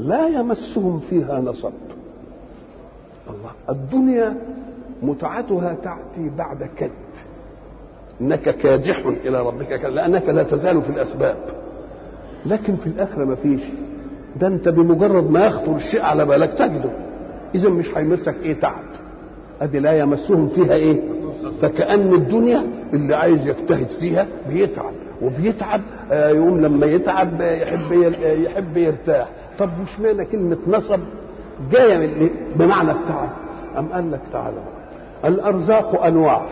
لا يمسهم فيها نصب الله الدنيا متعتها تأتي بعد كد انك كادح الى ربك لانك لا تزال في الاسباب لكن في الاخره ما فيش ده انت بمجرد ما يخطر الشيء على بالك تجده اذا مش هيمسك ايه تعب ادي لا يمسهم فيها ايه فكأن الدنيا اللي عايز يجتهد فيها بيتعب وبيتعب آه يقوم لما يتعب يحب يحب يرتاح طب وش معنى كلمة نصب جاية بمعنى التعب أم قال لك تعالى الأرزاق أنواع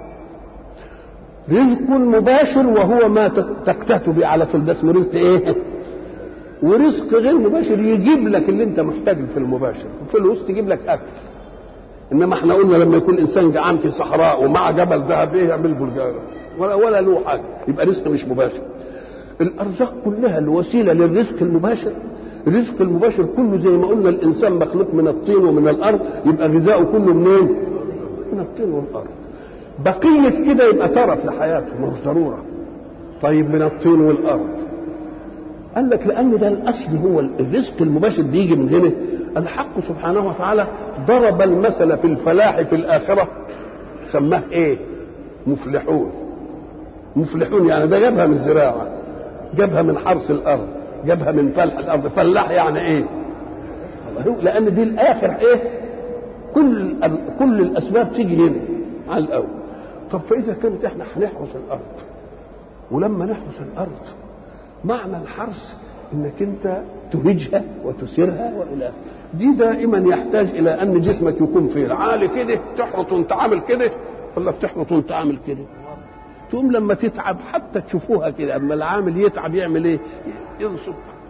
رزق مباشر وهو ما تكتهت به على طول ده اسمه رزق ايه؟ ورزق غير مباشر يجيب لك اللي انت محتاجه في المباشر فلوس تجيب لك اكل انما احنا قلنا لما يكون انسان جعان في صحراء ومع جبل ذهب ايه يعمل بلجاره ولا ولا له حاجه يبقى رزق مش مباشر الارزاق كلها الوسيله للرزق المباشر الرزق المباشر كله زي ما قلنا الانسان مخلوق من الطين ومن الارض يبقى غذاؤه كله منين؟ من الطين والارض بقيه كده يبقى ترف لحياته مش ضروره طيب من الطين والارض قال لك لان ده الاصل هو الرزق المباشر بيجي من هنا الحق سبحانه وتعالى ضرب المثل في الفلاح في الاخره سماه ايه مفلحون مفلحون يعني ده جابها من الزراعه جابها من حرث الارض جابها من فلح الارض فلاح يعني ايه لان دي الاخر ايه كل كل الاسباب تيجي هنا على الاول طب فاذا كانت احنا هنحرث الارض ولما نحرث الارض معنى الحرث انك انت تهجها وتسيرها والى دي دائما يحتاج الى ان جسمك يكون فين عالي كده تحرط وانت عامل كده ولا بتحرط وانت عامل كده تقوم لما تتعب حتى تشوفوها كده اما العامل يتعب يعمل ايه ينصب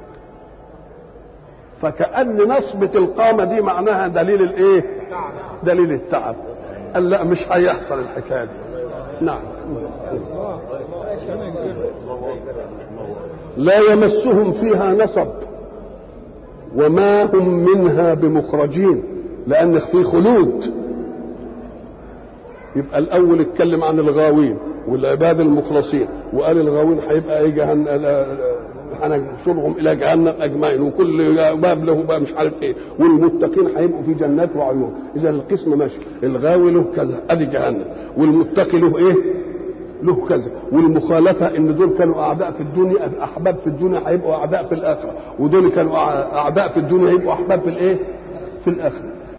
فكأن نصبة القامة دي معناها دليل الايه دليل التعب قال لا مش هيحصل الحكاية دي نعم لا يمسهم فيها نصب وما هم منها بمخرجين لان في خلود يبقى الاول اتكلم عن الغاوين والعباد المخلصين وقال الغاوين هيبقى ايه جهنم هنشرهم الى جهنم اجمعين وكل باب له بقى مش عارف ايه والمتقين هيبقوا في جنات وعيون اذا القسم ماشي الغاوي له كذا ادي جهنم والمتقي له ايه له كذا والمخالفة ان دول كانوا اعداء في الدنيا احباب في الدنيا هيبقوا اعداء في الاخرة ودول كانوا اعداء في الدنيا هيبقوا احباب في الايه في الاخرة